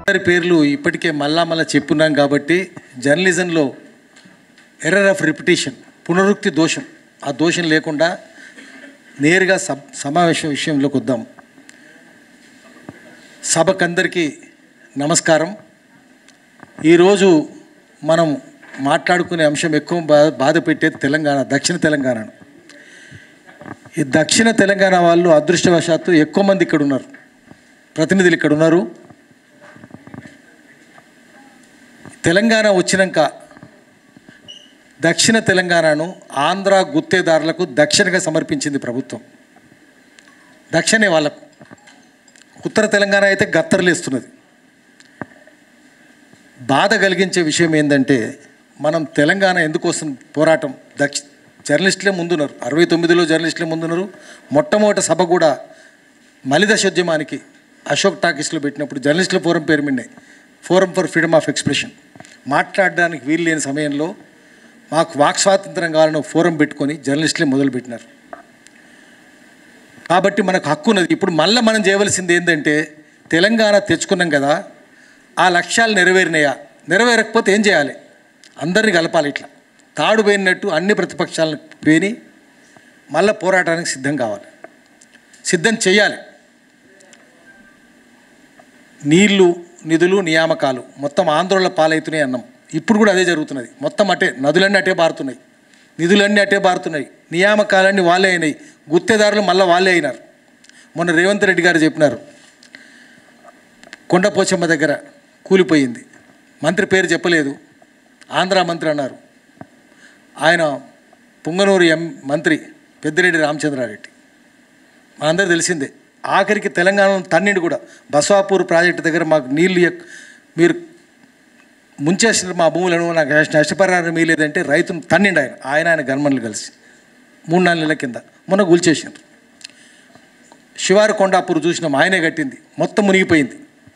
అందరి పేర్లు ఇప్పటికే మళ్ళా మళ్ళా చెప్పున్నాం కాబట్టి జర్నలిజంలో ఎర్రర్ ఆఫ్ రిపిటేషన్ పునరుక్తి దోషం ఆ దోషం లేకుండా నేరుగా సబ్ సమావేశం విషయంలోకి వద్దాం సభకందరికీ నమస్కారం ఈరోజు మనం మాట్లాడుకునే అంశం ఎక్కువ బా బాధ పెట్టేది తెలంగాణ దక్షిణ తెలంగాణను ఈ దక్షిణ తెలంగాణ వాళ్ళు అదృష్టవశాత్తు ఎక్కువ మంది ఇక్కడ ఉన్నారు ప్రతినిధులు ఇక్కడ ఉన్నారు తెలంగాణ వచ్చినాక దక్షిణ తెలంగాణను ఆంధ్ర గుత్తేదారులకు దక్షిణగా సమర్పించింది ప్రభుత్వం దక్షిణే వాళ్ళకు ఉత్తర తెలంగాణ అయితే గత్తరలేస్తున్నది బాధ కలిగించే విషయం ఏంటంటే మనం తెలంగాణ ఎందుకోసం పోరాటం దక్ష జర్నలిస్టులే ముందున్నారు అరవై తొమ్మిదిలో జర్నలిస్టులే ముందున్నారు మొట్టమొదటి సభ కూడా మలిదశోద్యమానికి అశోక్ టాకీస్లో పెట్టినప్పుడు జర్నలిస్టుల ఫోరం పేరు మీదే forum for freedom of expression మాట్లాడడానికి వీలు లేని సమయంలో మాకు వాక్ స్వాతంత్రం కావాలని ఒక ఫోరం పెట్టుకొని జర్నలిస్టులే మొదలుపెట్టినారు కాబట్టి మనకు హక్కు ఉన్నది ఇప్పుడు మళ్ళీ మనం చేయవలసింది ఏంటంటే తెలంగాణ తెచ్చుకున్నాం కదా ఆ లక్ష్యాలు నెరవేరినాయా నెరవేరకపోతే ఏం చేయాలి అందరిని కలపాలి ఇట్లా తాడు పోయినట్టు అన్ని ప్రతిపక్షాలను పేని మళ్ళీ పోరాటానికి సిద్ధం కావాలి సిద్ధం చేయాలి నీళ్లు నిధులు నియామకాలు మొత్తం ఆందోళన పాలవుతున్నాయి అన్నాం ఇప్పుడు కూడా అదే జరుగుతున్నది మొత్తం అటే నదులన్నీ అటే బారుతున్నాయి నిధులన్నీ అటే బారుతున్నాయి నియామకాలన్నీ వాళ్ళే అయినాయి గుత్తేదారులు మళ్ళీ వాళ్ళే అయినారు మొన్న రేవంత్ రెడ్డి గారు చెప్పినారు కొండపోచమ్మ దగ్గర కూలిపోయింది మంత్రి పేరు చెప్పలేదు ఆంధ్ర మంత్రి అన్నారు ఆయన పుంగనూరు ఎం మంత్రి పెద్దిరెడ్డి రామచంద్రారెడ్డి మనందరూ తెలిసిందే ఆఖరికి తెలంగాణలో తన్నిండి కూడా బసవాపూర్ ప్రాజెక్టు దగ్గర మాకు నీళ్లు ఎక్- మీరు ముంచేసిన మా భూములను నాకు నష్ట- నష్టపరిహారం మీలేదంటే రైతును తన్నిండి ఆయన ఆయన ఆయన గన్మన్లు కలిసి మూడు నాలుగు నెలల కింద మొన్న కూల్చేసిండ్రు శివారు కొండాపూర్ చూసినాం ఆయనే కట్టింది మొత్తం మునిగిపోయింది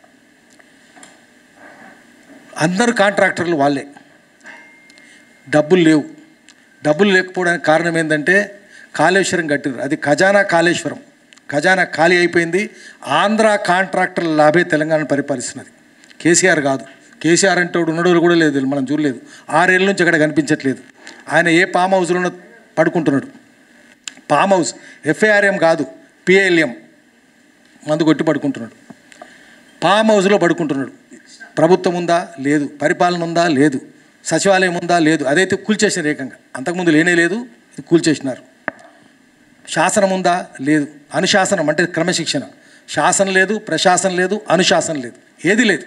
అందరు కాంట్రాక్టర్లు వాళ్ళే డబ్బులు లేవు డబ్బులు లేకపోవడానికి కారణం ఏంటంటే కాళేశ్వరం కట్టిరు అది ఖజానా కాళేశ్వరం ఖజానా ఖాళీ అయిపోయింది ఆంధ్ర కాంట్రాక్టర్ల లాభే తెలంగాణ పరిపాలిస్తున్నది కేసీఆర్ కాదు కేసీఆర్ అంటే వాడు ఉన్నడోళ్ళు కూడా లేదు మనం చూడలేదు ఆరేళ్ళ నుంచి అక్కడ కనిపించట్లేదు ఆయన ఏ ఫామ్ హౌస్లోనో పడుకుంటున్నాడు ఫామ్ హౌస్ ఎఫ్ఐఆర్ఎం కాదు పిఎల్ఎం మందు కొట్టి పడుకుంటున్నాడు ఫామ్ హౌస్లో పడుకుంటున్నాడు ప్రభుత్వం ఉందా లేదు పరిపాలన ఉందా లేదు సచివాలయం ఉందా లేదు అదైతే కూల్చేసిన ఏకంగా అంతకుముందు లేనే లేదు ఇది కూల్చేసినారు శాసనం ఉందా లేదు అనుశాసనం అంటే క్రమశిక్షణ శాసనం లేదు ప్రశాసనం లేదు అనుశాసనం లేదు ఏది లేదు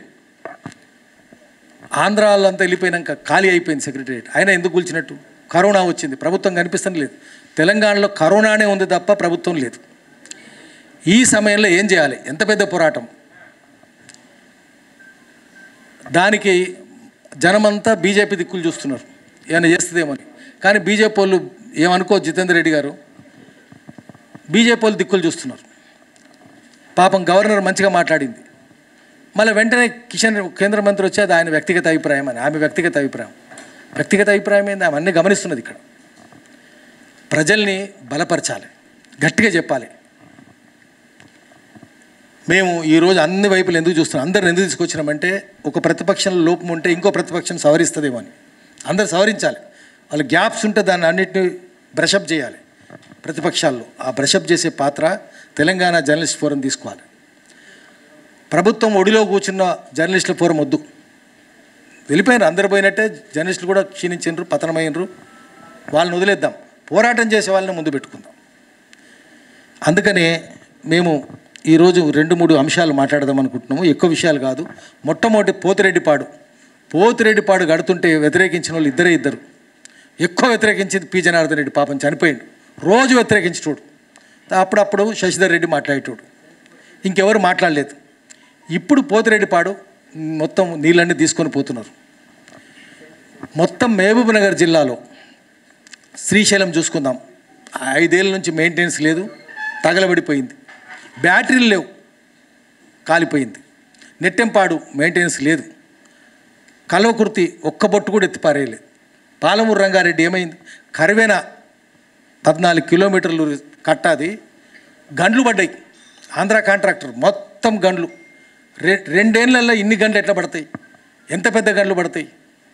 ఆంధ్రాలో అంతా వెళ్ళిపోయినాక ఖాళీ అయిపోయింది సెక్రటరియట్ అయినా ఎందుకు కూల్చినట్టు కరోనా వచ్చింది ప్రభుత్వం కనిపిస్తుంది లేదు తెలంగాణలో కరోనానే ఉంది తప్ప ప్రభుత్వం లేదు ఈ సమయంలో ఏం చేయాలి ఎంత పెద్ద పోరాటం దానికి జనమంతా బీజేపీ దిక్కులు చూస్తున్నారు ఏమైనా చేస్తుందేమని కానీ బీజేపీ వాళ్ళు ఏమనుకో జితేందర్ రెడ్డి గారు బీజేపీ వాళ్ళు దిక్కులు చూస్తున్నారు పాపం గవర్నర్ మంచిగా మాట్లాడింది మళ్ళీ వెంటనే కిషన్ కేంద్ర మంత్రి వచ్చి అది ఆయన వ్యక్తిగత అభిప్రాయం అని ఆమె వ్యక్తిగత అభిప్రాయం వ్యక్తిగత అభిప్రాయం ఏంది ఆమె అన్నీ గమనిస్తున్నది ఇక్కడ ప్రజల్ని బలపరచాలి గట్టిగా చెప్పాలి మేము ఈరోజు అన్ని వైపులు ఎందుకు చూస్తున్నాం అందరిని ఎందుకు తీసుకొచ్చినామంటే ఒక ప్రతిపక్షంలో లోపం ఉంటే ఇంకో ప్రతిపక్షం సవరిస్తుందేమో అని అందరు సవరించాలి వాళ్ళ గ్యాప్స్ ఉంటే దాన్ని అన్నిటిని బ్రషప్ చేయాలి ప్రతిపక్షాల్లో ఆ బ్రషప్ చేసే పాత్ర తెలంగాణ జర్నలిస్ట్ ఫోరం తీసుకోవాలి ప్రభుత్వం ఒడిలో కూర్చున్న జర్నలిస్టుల ఫోరం వద్దు వెళ్ళిపోయినారు అందరు పోయినట్టే జర్నలిస్టులు కూడా క్షీణించినరు పతనమైనరు వాళ్ళని వదిలేద్దాం పోరాటం చేసే వాళ్ళని ముందు పెట్టుకుందాం అందుకనే మేము ఈరోజు రెండు మూడు అంశాలు మాట్లాడదాం అనుకుంటున్నాము ఎక్కువ విషయాలు కాదు మొట్టమొదటి పోతిరెడ్డిపాడు పోతిరెడ్డిపాడు గడుతుంటే వ్యతిరేకించిన వాళ్ళు ఇద్దరే ఇద్దరు ఎక్కువ వ్యతిరేకించింది పి జనార్దన్ రెడ్డి పాపం చనిపోయిండు రోజు వ్యతిరేకించేటోడు అప్పుడప్పుడు శశిధర్ రెడ్డి మాట్లాడేటోడు ఇంకెవరు మాట్లాడలేదు ఇప్పుడు పోతిరెడ్డిపాడు మొత్తం నీళ్ళన్నీ తీసుకొని పోతున్నారు మొత్తం మహబూబ్ నగర్ జిల్లాలో శ్రీశైలం చూసుకుందాం ఐదేళ్ళ నుంచి మెయింటెనెన్స్ లేదు తగలబడిపోయింది బ్యాటరీలు లేవు కాలిపోయింది నెట్టెంపాడు మెయింటెనెన్స్ లేదు కల్వకుర్తి ఒక్క బొట్టు కూడా ఎత్తిపారేయలేదు పాలమూరు రంగారెడ్డి ఏమైంది కరివేన పద్నాలుగు కిలోమీటర్లు కట్టాది గండ్లు పడ్డాయి ఆంధ్ర కాంట్రాక్టర్ మొత్తం గండ్లు రె రెండేళ్లలో ఇన్ని గంటలు ఎట్లా పడతాయి ఎంత పెద్ద గంటలు పడతాయి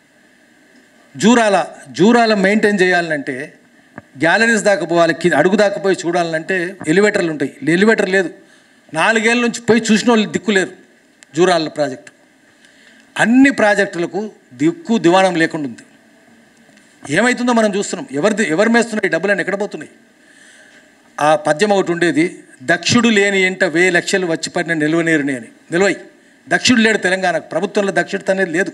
జూరాల జూరాల మెయింటైన్ చేయాలంటే గ్యాలరీస్ దాకా పోవాలి కి- అడుగు దాకా పోయి చూడాలంటే ఎలివేటర్లు ఉంటాయి ఎలివేటర్ లేదు నాలుగేళ్ళ నుంచి పోయి చూసిన వాళ్ళు దిక్కు లేరు జూరాల ప్రాజెక్టు అన్ని ప్రాజెక్టులకు దిక్కు దివాణం లేకుండా ఉంది ఏమవుతుందో మనం చూస్తున్నాం ఎవరిది ఎవరు మేస్తున్నాయి ఈ డబ్బులన్నీ ఎక్కడ పోతున్నాయి ఆ పద్యం ఒకటి ఉండేది దక్షుడు లేని ఎంట వే లక్షలు వచ్చి పడిన నిల్వనేరుని అని నిల్వై దక్షుడు లేడు తెలంగాణకు ప్రభుత్వంలో దక్షుడిత అనేది లేదు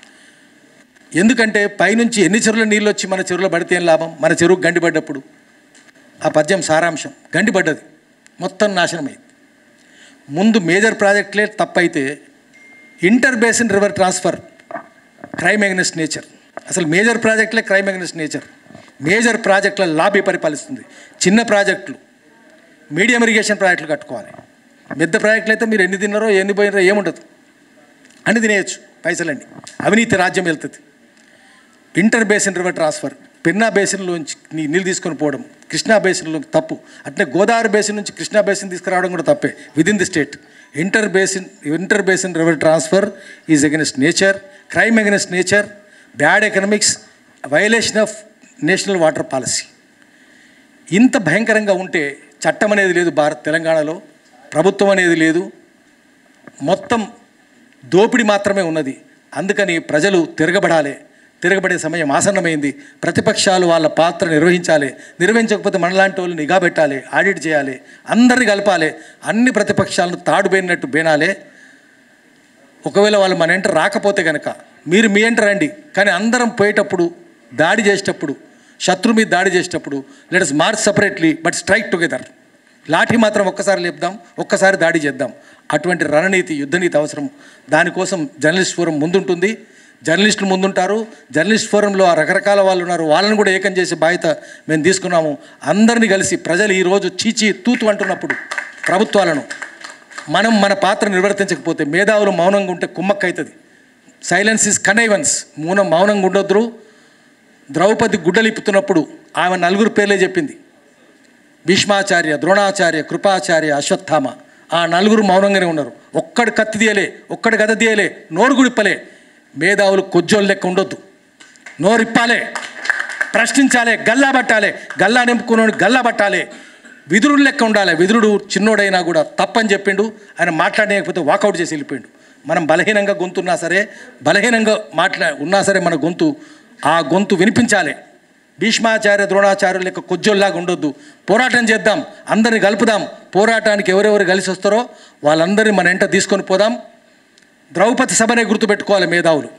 ఎందుకంటే పైనుంచి ఎన్ని చెరువుల నీళ్ళు వచ్చి మన చెరువులో పడితే ఏం లాభం మన చెరువు గండి పడ్డప్పుడు ఆ పద్యం సారాంశం గండి పడ్డది మొత్తం నాశనమైంది ముందు మేజర్ ప్రాజెక్టులే తప్పైతే inter basin river transfer crime against nature అసలు మేజర్ ప్రాజెక్టులే క్రైమ్ ఎగ్నెస్ట్ నేచర్ మేజర్ ప్రాజెక్టుల లాబీ పరిపాలిస్తుంది చిన్న ప్రాజెక్టులు మీడియం ఇరిగేషన్ ప్రాజెక్టులు కట్టుకోవాలి పెద్ద ప్రాజెక్టులు అయితే మీరు ఎన్ని తిన్నారో ఎన్ని పోయినారో ఏముండదు అన్ని తినేయచ్చు పైసలండి అవినీతి రాజ్యం వెళ్తుంది inter basin river transfer Penna బేసిన్లోంచి నీ నీళ్ళు తీసుకొని పోవడం కృష్ణా బేసిన్లో తప్పు అట్లే గోదావరి బేసిన్ నుంచి కృష్ణా బేసిన్ తీసుకురావడం కూడా తప్పే within the state inter basin inter basin river transfer is against nature crime against nature bad economics violation of national water policy ఇంత భయంకరంగా ఉంటే చట్టం అనేది లేదు భారత్ తెలంగాణలో ప్రభుత్వం అనేది లేదు మొత్తం దోపిడీ మాత్రమే ఉన్నది అందుకని ప్రజలు తిరగబడాలి తిరగబడే సమయం ఆసన్నమైంది ప్రతిపక్షాలు వాళ్ళ పాత్ర నిర్వహించాలి నిర్వహించకపోతే మనలాంటి వాళ్ళు నిఘా పెట్టాలి ఆడిట్ చేయాలి అందరిని కలపాలి అన్ని ప్రతిపక్షాలను తాడు బేనినట్టు బేనాలే ఒకవేళ వాళ్ళు మన ఎంట రాకపోతే కనుక మీరు మీ ఎంట రండి కానీ అందరం పోయేటప్పుడు దాడి చేసేటప్పుడు శత్రు మీద దాడి చేసేటప్పుడు let's march separately but strike together లాఠీ మాత్రం ఒక్కసారి లేపుదాం ఒక్కసారి దాడి చేద్దాం అటువంటి రణనీతి యుద్ధనీతి అవసరం దానికోసం జర్నలిస్ట్ ఫోరం ముందుంటుంది జర్నలిస్టులు ముందుంటారు జర్నలిస్ట్ ఫోరంలో ఆ రకరకాల వాళ్ళు ఉన్నారు వాళ్ళని కూడా ఏకం చేసే బాధ్యత మేము తీసుకున్నాము అందరినీ కలిసి ప్రజలు ఈరోజు చీచి తూతు అంటున్నప్పుడు ప్రభుత్వాలను మనం మన పాత్ర నిర్వర్తించకపోతే మేధావులు మౌనంగా ఉంటే కుమ్మక్క అవుతుంది సైలెన్స్ ఇస్ కనైవెన్స్ మౌనం మౌనంగా ఉండొద్దు ద్రౌపది గుడ్డలిప్పుతున్నప్పుడు ఆమె నలుగురు పేర్లే చెప్పింది భీష్మాచార్య ద్రోణాచార్య కృపాచార్య అశ్వత్థామ ఆ నలుగురు మౌనంగానే ఉన్నారు ఒక్కడు కత్తి తీయలే ఒక్కడు గద తీయలే నోరు గుడిప్పలే మేధావులు కొజ్జోళ్ళు లెక్క ఉండొద్దు నోరిప్పాలే ప్రశ్నించాలే గల్లా పట్టాలే గల్లా నింపుకున్నాడు గల్లా పట్టాలే విదురుడు లెక్క ఉండాలి విదురుడు చిన్నోడైనా కూడా తప్పని చెప్పిండు ఆయన మాట్లాడలేకపోతే వాకౌట్ చేసి వెళ్ళిపోయిండు మనం బలహీనంగా గొంతు ఉన్నా సరే బలహీనంగా మాట్లా ఉన్నా సరే మన గొంతు ఆ గొంతు వినిపించాలి భీష్మాచార్య ద్రోణాచార్యుల లెక్క కొజ్జోల్లాగా ఉండొద్దు పోరాటం చేద్దాం అందరిని కలుపుదాం పోరాటానికి ఎవరెవరు కలిసి వస్తారో వాళ్ళందరినీ మన ఎంట తీసుకొని పోదాం ద్రౌపది సభనే గుర్తుపెట్టుకోవాలి మేధావులు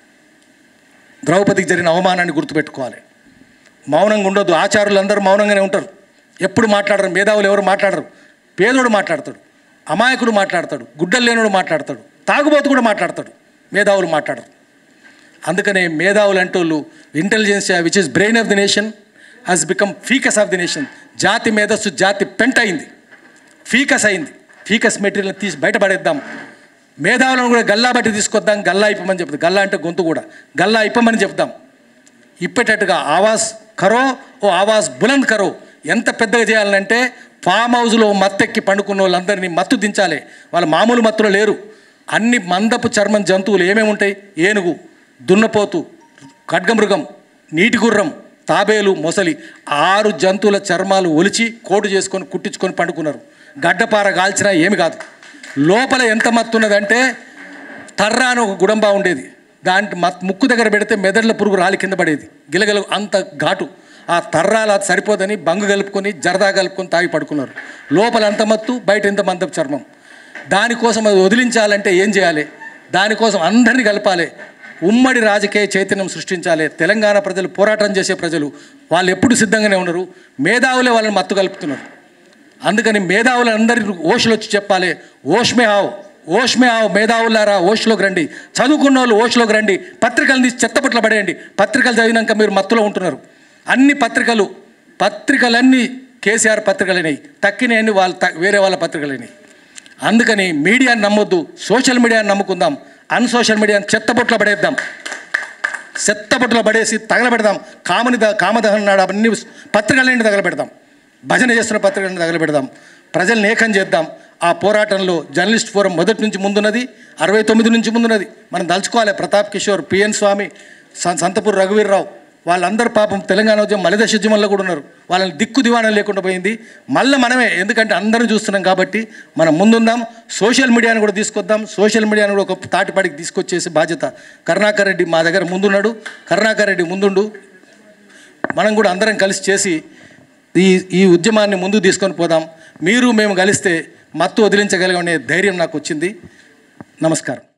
ద్రౌపదికి జరిగిన అవమానాన్ని గుర్తుపెట్టుకోవాలి మౌనంగా ఉండొద్దు ఆచారులు అందరూ మౌనంగానే ఉంటారు ఎప్పుడు మాట్లాడరు మేధావులు ఎవరు మాట్లాడరు పేదోడు మాట్లాడతాడు అమాయకుడు మాట్లాడతాడు గుడ్డలు లేనోడు మాట్లాడతాడు తాగుబోతు కూడా మాట్లాడతాడు మేధావులు మాట్లాడరు అందుకనే మేధావులు అంటోళ్ళు intelligentsia which is brain of the nation has become faeces of the nation జాతి మేధస్సు జాతి పెంట అయింది ఫీకస్ అయింది ఫీకస్ మెటీరియల్ తీసి బయటపడేద్దాం మేధావులను కూడా గల్లా బట్టి తీసుకొద్దాం గల్లా ఇప్పమని చెప్తాం గల్లా అంటే గొంతు కూడా గల్లా ఇప్పమని చెప్దాం ఇప్పేటట్టుగా ఆవాజ్ కరో ఓ ఆవాజ్ బులంద్ కరో ఎంత పెద్దగా చేయాలంటే ఫామ్ హౌస్లో మత్తెక్కి పండుకున్న వాళ్ళందరినీ మత్తు దించాలి వాళ్ళ మామూలు మత్తులో లేరు అన్ని మందపు చర్మం జంతువులు ఏమేమి ఉంటాయి ఏనుగు దున్నపోతు ఖడ్గమృగం నీటి గుర్రం తాబేలు మొసలి ఆరు జంతువుల చర్మాలు ఒలిచి కోటు చేసుకొని కుట్టించుకొని పండుకున్నారు గడ్డపార కాల్చినా ఏమి కాదు లోపల ఎంత మత్తు ఉన్నదంటే తర్రా అని ఒక గుడంబా ఉండేది దాంట్ మత్ ముక్కు దగ్గర పెడితే మెదడుల పురుగు రాలి కింద పడేది గిలగల అంత ఘాటు ఆ తర్రాలు అది సరిపోదని బంగు కలుపుకొని జరదా కలుపుకొని తాగి పడుకున్నారు లోపల అంత మత్తు బయట ఎంత మందపు చర్మం దానికోసం అది వదిలించాలంటే ఏం చేయాలి దానికోసం అందరినీ కలపాలి ఉమ్మడి రాజకీయ చైతన్యం సృష్టించాలి తెలంగాణ ప్రజలు పోరాటం చేసే ప్రజలు వాళ్ళు ఎప్పుడు సిద్ధంగానే ఉన్నారు మేధావులే వాళ్ళని మత్తు కలుపుతున్నారు అందుకని మేధావులందరి ఓషులు వచ్చి చెప్పాలి ఓష్మే ఆవ్ ఓష్మే ఆవ్ మేధావులారా ఓష్లోకి రండి చదువుకున్న వాళ్ళు ఓష్లోకి రండి పత్రికలు తీసి చెత్తపట్ల పడేయండి పత్రికలు చదివినాక మీరు మత్తులో ఉంటున్నారు అన్ని పత్రికలు పత్రికలన్నీ కేసీఆర్ పత్రికలైనవి తక్కినవన్నీ వాళ్ళ త- వేరే వాళ్ళ పత్రికలైనవి అందుకని మీడియాని నమ్మొద్దు సోషల్ మీడియాని నమ్ముకుందాం అన్ సోషల్ మీడియాని చెత్తబొట్లో పడేద్దాం చెత్తబొట్లో పడేసి తగలబెడదాం కామని ద కామదహన్ నాడు అవన్నీ పత్రికలన్నీ తగలబెడదాం భజన చేస్తున్న పత్రికలను తగలబెడదాం ప్రజల్ని ఏకం చేద్దాం ఆ పోరాటంలో జర్నలిస్ట్ ఫోరం మొదటి నుంచి ముందున్నది అరవై తొమ్మిది నుంచి ముందున్నది మనం దలుచుకోవాలి ప్రతాప్ కిషోర్ పిఎన్ స్వామి స- సంతపూర్ రఘువీర్రావు వాళ్ళందరూ పాపం తెలంగాణ ఉద్యమం మలిదశ ఉద్యమంలో కూడా ఉన్నారు వాళ్ళని దిక్కు దివాణం లేకుండా పోయింది మళ్ళీ మనమే ఎందుకంటే అందరం చూస్తున్నాం కాబట్టి మనం ముందుందాం సోషల్ మీడియాని కూడా తీసుకొద్దాం సోషల్ మీడియాని కూడా ఒక తాటిపాడికి తీసుకొచ్చేసి బాధ్యత కరుణాకర్ రెడ్డి మా దగ్గర ముందున్నాడు కరుణాకర్ రెడ్డి ముందుండు మనం కూడా అందరం కలిసి చేసి ఈ ఈ ఉద్యమాన్ని ముందుకు తీసుకొని పోదాం మీరు మేము కలిస్తే మత్తు వదిలించగలిగే ధైర్యం నాకు వచ్చింది నమస్కారం